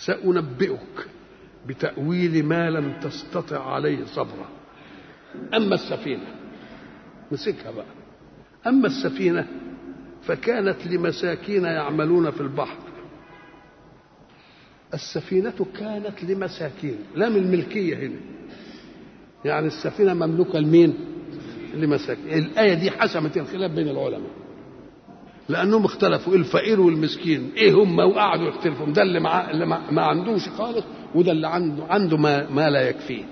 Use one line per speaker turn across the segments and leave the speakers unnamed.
سأنبئك بتأويل ما لم تستطع عليه صبرا أما السفينة مسكها بقى أما السفينة فكانت لمساكين يعملون في البحر السفينة كانت لمساكين لا من الملكية هنا يعني السفينة مملوكة لمين لمساكين الآية دي حسمت الخلاف بين العلماء لأنهم اختلفوا الفقير والمسكين إيه هم وقعدوا يختلفوا ده اللي, مع... اللي ما... ما عندوش خالص وده اللي عنده عنده ما, ما لا يكفيه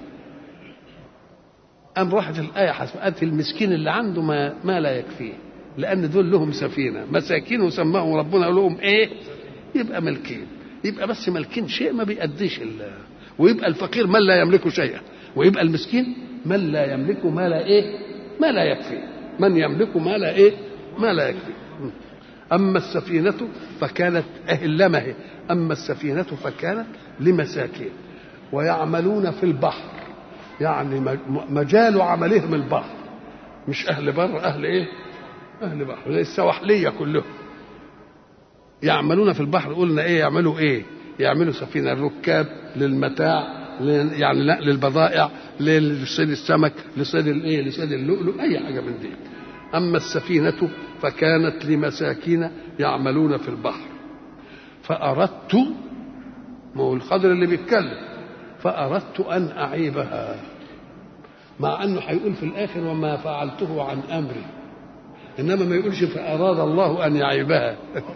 أم راحت الآية حسبت المسكين اللي عنده ما, ما لا يكفيه لأن دول لهم سفينة مساكين وسماهم ربنا لهم إيه يبقى ملكين يبقى بس ملكين شيء ما بيأديش ال... ويبقى الفقير من لا يملك شيئا ويبقى المسكين من لا يملك ما لا ايه ما لا يكفي من يملك ما لا ايه ما لا يكفي اما السفينه فكانت اهلمه هي اما السفينه فكانت لمساكين ويعملون في البحر يعني مجال عملهم البحر مش اهل بر اهل ايه اهل بحر زي السواحليه كلهم يعملون في البحر قلنا ايه يعملوا ايه يعملوا سفينه الركاب للمتاع يعني لا للبضائع لصيد السمك لصيد الايه لصيد اللؤلؤ اي حاجه من دي اما السفينه فكانت لمساكين يعملون في البحر فاردت ما هو الخضر اللي بيتكلم فاردت ان اعيبها مع انه هيقول في الاخر وما فعلته عن امري انما ما يقولش فاراد الله ان يعيبها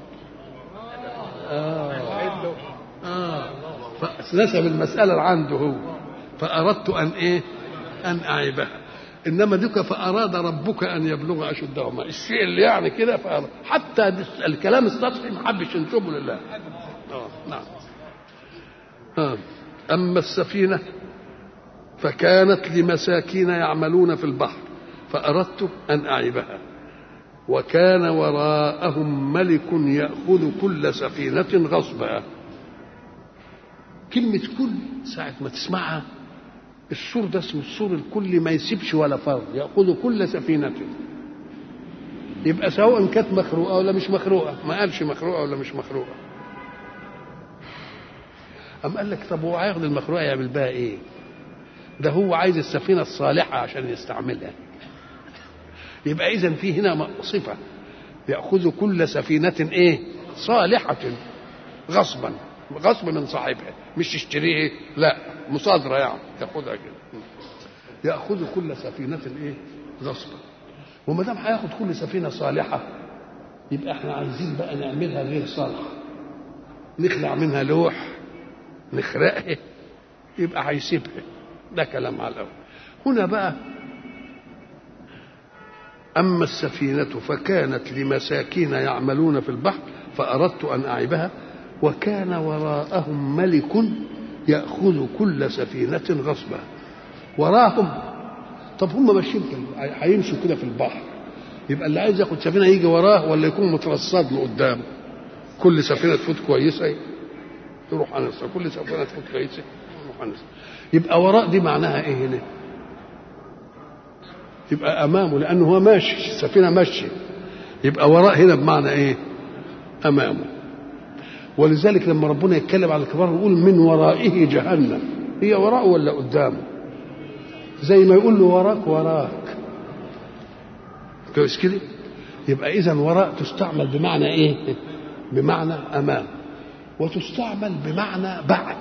آه. آه. فنسب المسألة عنده هو فأردت أن إيه أن أعيبها إنما ديك فأراد ربك أن يبلغ أشدهما الشيء اللي يعني كده فأراد. حتى الكلام السطحي ما حبش ينسبه لله آه. نعم آه. أما السفينة فكانت لمساكين يعملون في البحر فأردت أن أعيبها وكان وراءهم ملك يأخذ كل سفينة غصبا كلمة كل ساعة ما تسمعها السور ده اسمه السور الكل ما يسيبش ولا فرد يأخذ كل سفينة يبقى سواء كانت مخروقة ولا مش مخروقة ما قالش مخروقة ولا مش مخروقة أم قال لك طب هو هياخد المخروقة يعمل بها إيه؟ ده هو عايز السفينة الصالحة عشان يستعملها يبقى إذا في هنا صفة يأخذ كل سفينة إيه؟ صالحة غصبا غصب من صاحبها مش يشتريه لا مصادرة يعني ياخدها كده ياخذ كل سفينة ايه غصبا وما دام هياخد كل سفينة صالحة يبقى احنا عايزين بقى نعملها غير صالحة نخلع منها لوح نخرقها يبقى هيسيبها ده كلام على الأول هنا بقى أما السفينة فكانت لمساكين يعملون في البحر فأردت أن أعيبها وكان وراءهم ملك ياخذ كل سفينه غصبا وراهم طب هم ماشيين هيمشوا كده في البحر يبقى اللي عايز ياخد سفينه يجي وراه ولا يكون مترصد له قدام كل سفينه تفوت كويسه تروح انسه كل سفينه تفوت كويسه تروح انسه يبقى وراء دي معناها ايه هنا يبقى امامه لانه هو ماشي السفينه ماشيه يبقى وراء هنا بمعنى ايه امامه ولذلك لما ربنا يتكلم على الكبار يقول من ورائه جهنم هي وراءه ولا قدامه زي ما يقول له وراك وراك كويس كده يبقى اذا وراء تستعمل بمعنى ايه بمعنى امام وتستعمل بمعنى بعد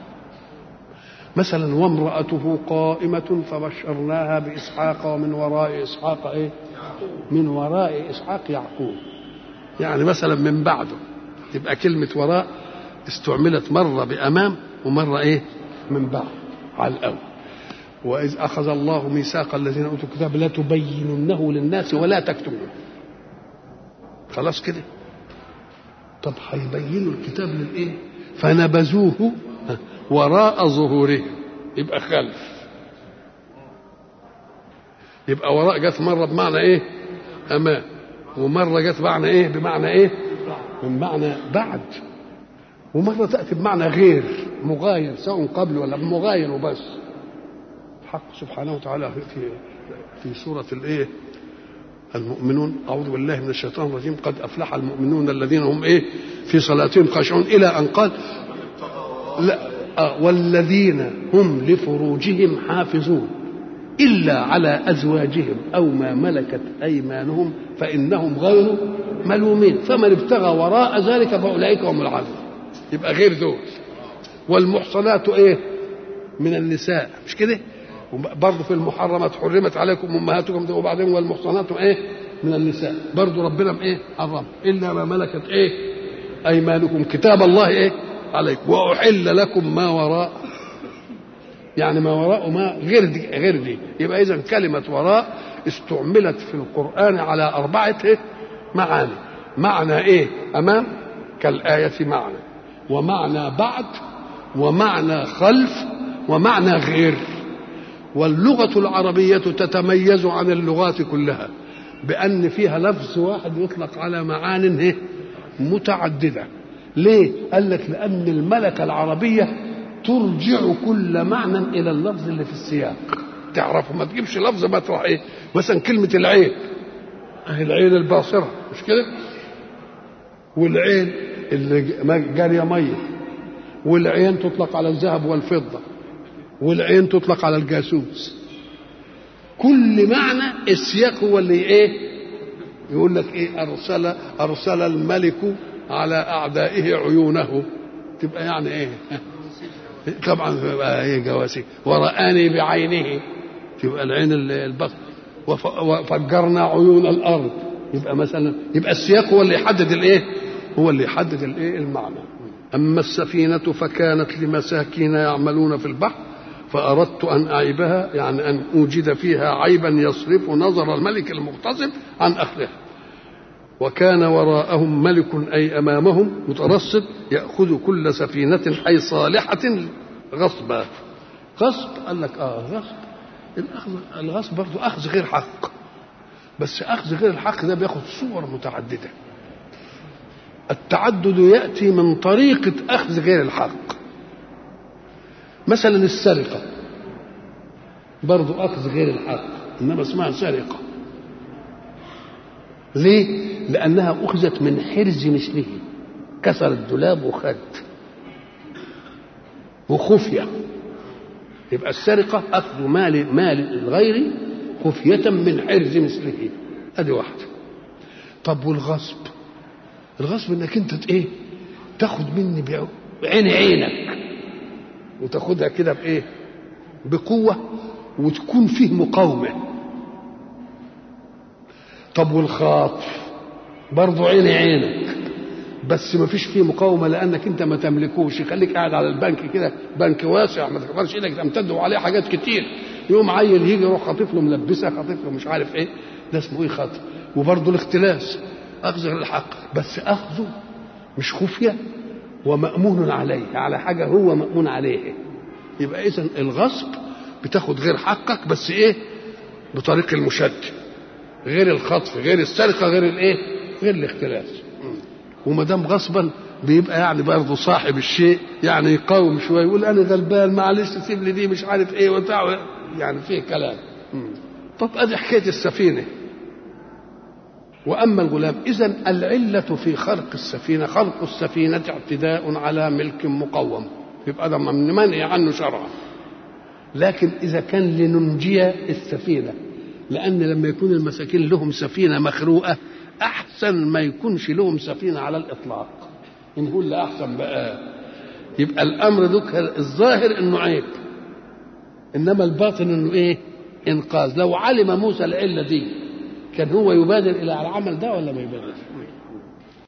مثلا وامرأته قائمة فبشرناها بإسحاق ومن وراء إسحاق إيه؟ من وراء إسحاق يعقوب يعني مثلا من بعده تبقى كلمة وراء استعملت مرة بأمام ومرة إيه من بعد على الأول وإذ أخذ الله ميثاق الذين أوتوا الكتاب لا تبيننه للناس ولا تكتمونه خلاص كده طب هيبينوا الكتاب للإيه فنبذوه وراء ظهورهم يبقى خلف يبقى وراء جت مرة بمعنى إيه أمام ومرة جت بمعنى إيه بمعنى إيه بمعنى بعد ومرة تأتي بمعنى غير مغاير سواء قبل ولا مغاير وبس الحق سبحانه وتعالى في في سورة الإيه المؤمنون أعوذ بالله من الشيطان الرجيم قد أفلح المؤمنون الذين هم إيه في صلاتهم خاشعون إلى أن قال لا آه والذين هم لفروجهم حافظون إلا على أزواجهم أو ما ملكت أيمانهم فإنهم غير ملومين فمن ابتغى وراء ذلك فأولئك هم العادون يبقى غير دول والمحصنات إيه من النساء مش كده برضه في المحرمات حرمت عليكم امهاتكم وبعدين والمحصنات ايه من النساء برضه ربنا ايه حرم الا ما ملكت ايه ايمانكم كتاب الله ايه عليكم واحل لكم ما وراء يعني ما وراء ما غير دي غير دي يبقى اذا كلمه وراء استعملت في القران على اربعه إيه؟ معاني معنى ايه امام كالايه معنى ومعنى بعد ومعنى خلف ومعنى غير واللغة العربية تتميز عن اللغات كلها بأن فيها لفظ واحد يطلق على معان متعددة ليه؟ قال لك لأن الملكة العربية ترجع كل معنى إلى اللفظ اللي في السياق تعرفوا ما تجيبش لفظ مطرح إيه مثلا كلمة العين أهي العين الباصرة مش كده؟ والعين اللي جارية مية والعين تطلق على الذهب والفضة والعين تطلق على الجاسوس كل معنى السياق هو اللي ايه يقول لك ايه ارسل ارسل الملك على اعدائه عيونه تبقى يعني ايه طبعا تبقى ايه جواسي ورآني بعينه تبقى العين البصر وفجرنا عيون الارض يبقى مثلا يبقى السياق هو اللي يحدد الايه هو اللي يحدد الايه المعنى اما السفينه فكانت لمساكين يعملون في البحر فأردت أن أعيبها يعني أن أوجد فيها عيبا يصرف نظر الملك المغتصب عن أهلها وكان وراءهم ملك أي أمامهم مترصد يأخذ كل سفينة أي صالحة غصبا غصب قال لك آه غصب الأخذ الغصب برضه أخذ غير حق بس أخذ غير الحق ده بياخد صور متعددة التعدد يأتي من طريقة أخذ غير الحق مثلا السرقة برضو أخذ غير الحق إنما اسمها سرقة ليه؟ لأنها أخذت من حرز مثله كسر الدولاب وخد وخفية يبقى السرقة أخذ مال مال الغير خفية من حرز مثله أدي واحدة طب والغصب الغصب انك انت ايه تاخد مني بعين عينك وتاخدها كده بايه بقوه وتكون فيه مقاومه طب والخاطف برضه عيني عينك بس ما فيش فيه مقاومه لانك انت ما تملكوش خليك قاعد على البنك كده بنك واسع ما تقدرش ايدك تمتد وعليه حاجات كتير يوم عيل يجي يروح خاطف له ملبسه خاطف له مش عارف ايه ده اسمه ايه خاطف وبرضه الاختلاس اخذ الحق بس اخذه مش خفيه ومأمون عليه على حاجة هو مأمون عليه يبقى إذا الغصب بتاخد غير حقك بس إيه بطريق المشد غير الخطف غير السرقة غير الإيه غير الاختلاس وما دام غصبا بيبقى يعني برضه صاحب الشيء يعني يقاوم شويه يقول انا غلبان معلش سيب لي دي مش عارف ايه وبتاع يعني فيه كلام طب ادي حكايه السفينه واما الغلام اذا العله في خلق السفينه خلق السفينه اعتداء على ملك مقوم يبقى ده منهي عنه شرعا لكن اذا كان لننجي السفينه لان لما يكون المساكين لهم سفينه مخروقه احسن ما يكونش لهم سفينه على الاطلاق نقول لا احسن بقى يبقى الامر دوك الظاهر انه عيب انما الباطن انه ايه انقاذ لو علم موسى العله دي كان هو يبادر الى العمل ده ولا ما يبادرش